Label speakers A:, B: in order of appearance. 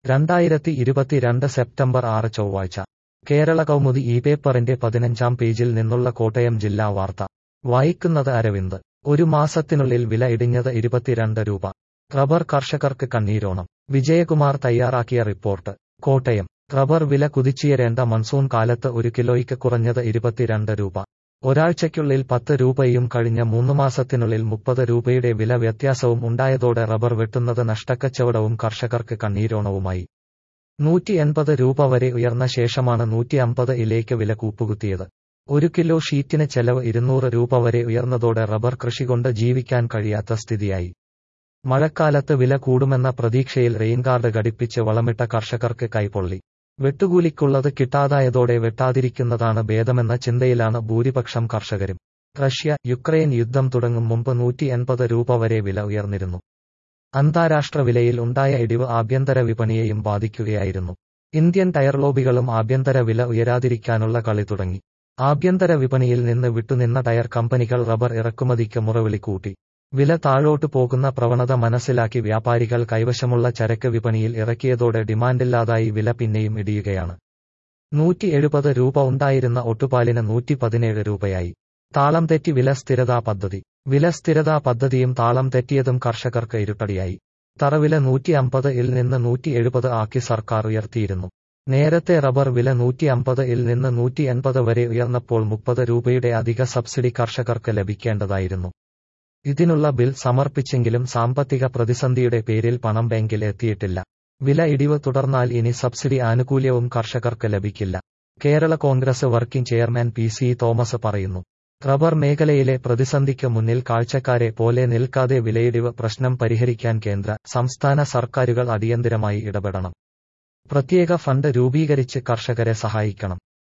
A: രണ്ടായിരത്തി ഇരുപത്തിരണ്ട് സെപ്റ്റംബർ ആറ് ചൊവ്വാഴ്ച കേരള കൗമുദി ഈ പേപ്പറിന്റെ പതിനഞ്ചാം പേജിൽ നിന്നുള്ള കോട്ടയം ജില്ലാ വാർത്ത വായിക്കുന്നത് അരവിന്ദ് ഒരു മാസത്തിനുള്ളിൽ വില ഇടിഞ്ഞത് ഇരുപത്തിരണ്ട് രൂപ റബ്ബർ കർഷകർക്ക് കണ്ണീരോണം വിജയകുമാർ തയ്യാറാക്കിയ റിപ്പോർട്ട് കോട്ടയം റബ്ബർ വില കുതിച്ചുയരേണ്ട മൺസൂൺ കാലത്ത് ഒരു കിലോയ്ക്ക് കുറഞ്ഞത് ഇരുപത്തിരണ്ട് രൂപ ഒരാഴ്ചയ്ക്കുള്ളിൽ പത്ത് രൂപയും കഴിഞ്ഞ മൂന്ന് മാസത്തിനുള്ളിൽ മുപ്പത് രൂപയുടെ വില വ്യത്യാസവും ഉണ്ടായതോടെ റബ്ബർ വെട്ടുന്നത് നഷ്ടക്കച്ചവടവും കർഷകർക്ക് കണ്ണീരോണവുമായി നൂറ്റി എൺപത് രൂപ വരെ ഉയർന്ന ശേഷമാണ് നൂറ്റി അമ്പത് ഇലേക്ക് വില കൂപ്പുകുത്തിയത് ഒരു കിലോ ഷീറ്റിന് ചെലവ് ഇരുന്നൂറ് രൂപ വരെ ഉയർന്നതോടെ റബ്ബർ കൃഷി കൊണ്ട് ജീവിക്കാൻ കഴിയാത്ത സ്ഥിതിയായി മഴക്കാലത്ത് വില കൂടുമെന്ന പ്രതീക്ഷയിൽ റെയിൻകാർഡ് ഘടിപ്പിച്ച് വളമിട്ട കർഷകർക്ക് കൈപൊള്ളി വെട്ടുകൂലിക്കുള്ളത് കിട്ടാതായതോടെ വെട്ടാതിരിക്കുന്നതാണ് ഭേദമെന്ന ചിന്തയിലാണ് ഭൂരിപക്ഷം കർഷകരും റഷ്യ യുക്രൈൻ യുദ്ധം തുടങ്ങും മുമ്പ് നൂറ്റി എൺപത് രൂപ വരെ വില ഉയർന്നിരുന്നു അന്താരാഷ്ട്ര വിലയിൽ ഉണ്ടായ ഇടിവ് ആഭ്യന്തര വിപണിയെയും ബാധിക്കുകയായിരുന്നു ഇന്ത്യൻ ടയർ ലോബികളും ആഭ്യന്തര വില ഉയരാതിരിക്കാനുള്ള കളി തുടങ്ങി ആഭ്യന്തര വിപണിയിൽ നിന്ന് വിട്ടുനിന്ന ടയർ കമ്പനികൾ റബ്ബർ ഇറക്കുമതിക്ക് മുറവിളി കൂട്ടി വില താഴോട്ട് പോകുന്ന പ്രവണത മനസ്സിലാക്കി വ്യാപാരികൾ കൈവശമുള്ള ചരക്ക് വിപണിയിൽ ഇറക്കിയതോടെ ഡിമാൻഡില്ലാതായി വില പിന്നെയും ഇടിയുകയാണ് നൂറ്റി എഴുപത് രൂപ ഉണ്ടായിരുന്ന ഒട്ടുപാലിന് നൂറ്റി പതിനേഴ് രൂപയായി താളം തെറ്റി വില സ്ഥിരതാ പദ്ധതി വില സ്ഥിരതാ പദ്ധതിയും താളം തെറ്റിയതും കർഷകർക്ക് ഇരുട്ടടിയായി തറവില നൂറ്റി അമ്പത് ഇൽ നിന്ന് നൂറ്റി എഴുപത് ആക്കി സർക്കാർ ഉയർത്തിയിരുന്നു നേരത്തെ റബ്ബർ വില നൂറ്റി അമ്പത് ഇൽ നിന്ന് നൂറ്റി എൺപത് വരെ ഉയർന്നപ്പോൾ മുപ്പത് രൂപയുടെ അധിക സബ്സിഡി കർഷകർക്ക് ലഭിക്കേണ്ടതായിരുന്നു ഇതിനുള്ള ബിൽ സമർപ്പിച്ചെങ്കിലും സാമ്പത്തിക പ്രതിസന്ധിയുടെ പേരിൽ പണം ബാങ്കിൽ എത്തിയിട്ടില്ല വില ഇടിവ് തുടർന്നാൽ ഇനി സബ്സിഡി ആനുകൂല്യവും കർഷകർക്ക് ലഭിക്കില്ല Kerala Congress working chairman P C Thomas പറയുന്നു റബ്ബർ മേഖലയിലെ പ്രതിസന്ധിക്ക് മുന്നിൽ കാഴ്ചക്കാരെ പോലെ നിൽക്കാതെ വിലയിടിവ് പ്രശ്നം പരിഹരിക്കാൻ കേന്ദ്ര സംസ്ഥാന സർക്കാരുകൾ അടിയന്തിരമായി ഇടപെടണം പ്രത്യേക ഫണ്ട് രൂപീകരിച്ച് കർഷകരെ സഹായിക്കണം